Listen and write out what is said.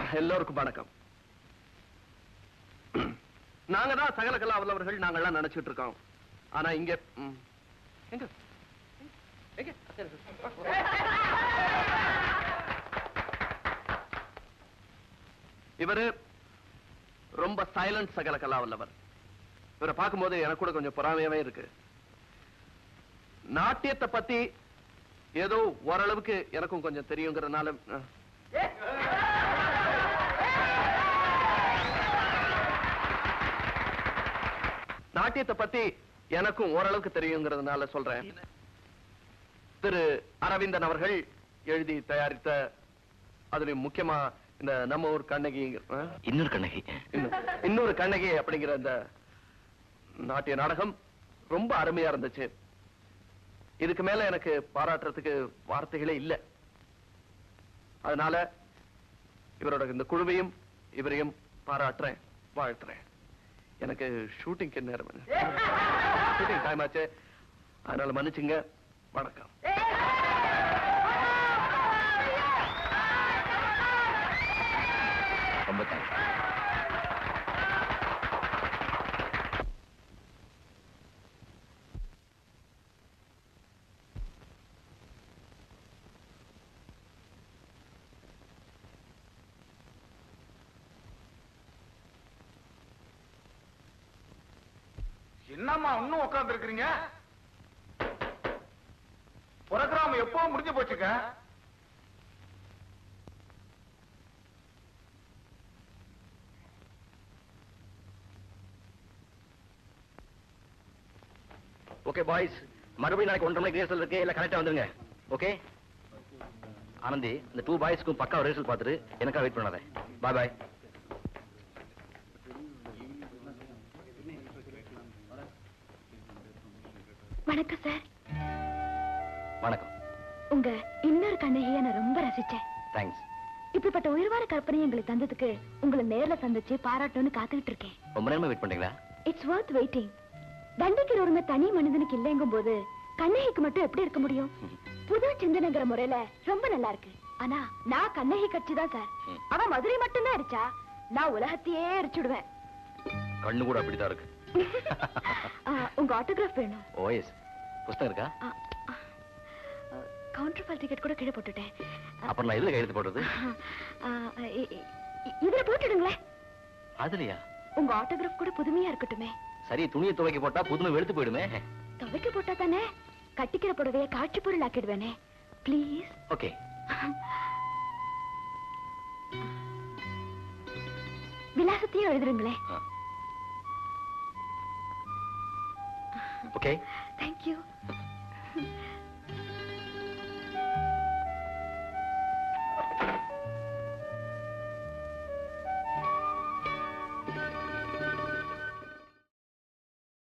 எல்லோருக்கும் வணக்கம் நாங்க தான் சகல கலா வல்லவர்கள் நாங்கெல்லாம் நினைச்சிட்டு இருக்கோம் ஆனா இங்க ம், எங்க எங்க? இவரு ரொம்ப சைலண்ட் சகல கலா வல்லவர் இவரை பார்க்கும்போது எனக்கு கூட கொஞ்சம் பொறாமையாவே இருக்கு நாட்டியத்தை பத்தி ஏதோ ஓரளவுக்கு எனக்கும் கொஞ்சம் தெரியுங்கிறதுனால அஹ், நாட்டியத்தை பத்தி எனக்கும் ஓரளவுக்கு தெரியுங்கிறதுனால சொல்றேன் திரு அரவிந்தன் அவர்கள் எழுதி தயாரித்த அதுலயும் முக்கியமா இந்த நம்ம ஊர் கண்ணகி அஹ், இன்னொரு கண்ணகி இன்னும் இன்னொரு கண்ணகி அப்படிங்கிற இந்த நாட்டிய நாடகம் ரொம்ப அருமையா இருந்துச்சு இதுக்கு மேல எனக்கு பாராட்டுறதுக்கு வார்த்தைகளே இல்ல அதனால இவரோட இந்த குழுவையும் இவரையும் பாராட்டுறேன் வாழ்த்துறேன் எனக்கு ஷூட்டிங்க்கு நேரம் ஷூட்டிங் டைம் ஆச்சு அதனால மன்னிச்சுங்க வணக்கம் ரொம்ப தேங்க்ஸ் என்னம்மா இன்னும் உட்கார்ந்து இருக்கிறீங்க புரோகிராம் எப்போ முடிஞ்சு போச்சுங்க ஓகே பாய்ஸ் மறுபடியும் நாளைக்கு ஒன்றரை மணிக்கு ரிஹர்சல் இருக்கு எல்லாம் கரெக்டா வந்துருங்க ஓகே ஆனந்தி இந்த டூ பாய்ஸ்க்கும் பக்கா ரிஹர்சல் பார்த்துட்டு எனக்கா வெயிட் பண்ணாத பாய் பாய் வணக்கம் சார் வணக்கம் உங்க இன்னொரு கண்ணகிய நான் ரொம்ப ரசிச்சேன் தேங்க்ஸ் இப்படிப்பட்ட உயர்வான கற்பனை எங்களுக்கு தந்ததுக்கு உங்களை நேர்ல சந்திச்சு பாராட்டணும்னு காத்துக்கிட்டு இருக்கேன் ரொம்ப நேரமா வெயிட் பண்றீங்களா இட்ஸ் வர்த் வெயிட்டிங் தண்டிக்கிறவங்க தனி மனிதனுக்கு இல்லைங்கும் போது கண்ணகிக்கு மட்டும் எப்படி இருக்க முடியும் புது சிந்தனைங்கிற முறையில ரொம்ப நல்லா இருக்கு ஆனா நான் கண்ணகி கட்சி தான் சார் ம். அவ மதுரை மட்டும்தான் அடிச்சா நான் உலகத்தையே எரிச்சுடுவேன் கண்ணு கூட அப்படித்தான் இருக்கு ஆ, உங்க ஆட்டோகிராஃப் வேணும் ஓஎஸ் புஸ்தகம் இருக்கா கவுண்டர் ஃபால் டிக்கெட் கூட கீழே போட்டுட்டேன் அப்புறம் நான் எதுல கையெழுத்து போடுறது ஆ, இ- இ- இதுல போட்டுடுங்களேன் அதுலயா உங்க ஆட்டோகிராஃப் கூட புதுமையா இருக்கட்டுமே சரி துணியை துவைக்க போட்டா புதுமை வெளுத்து போயிடுமே துவைக்க போட்டா தானே கட்டிக்கிற புடவைய காட்சி பொருள் ஆக்கிடுவேனே ப்ளீஸ் ஓகே விலாசத்தையும் எழுதுருங்களேன் ஓகே தேங்க்யூ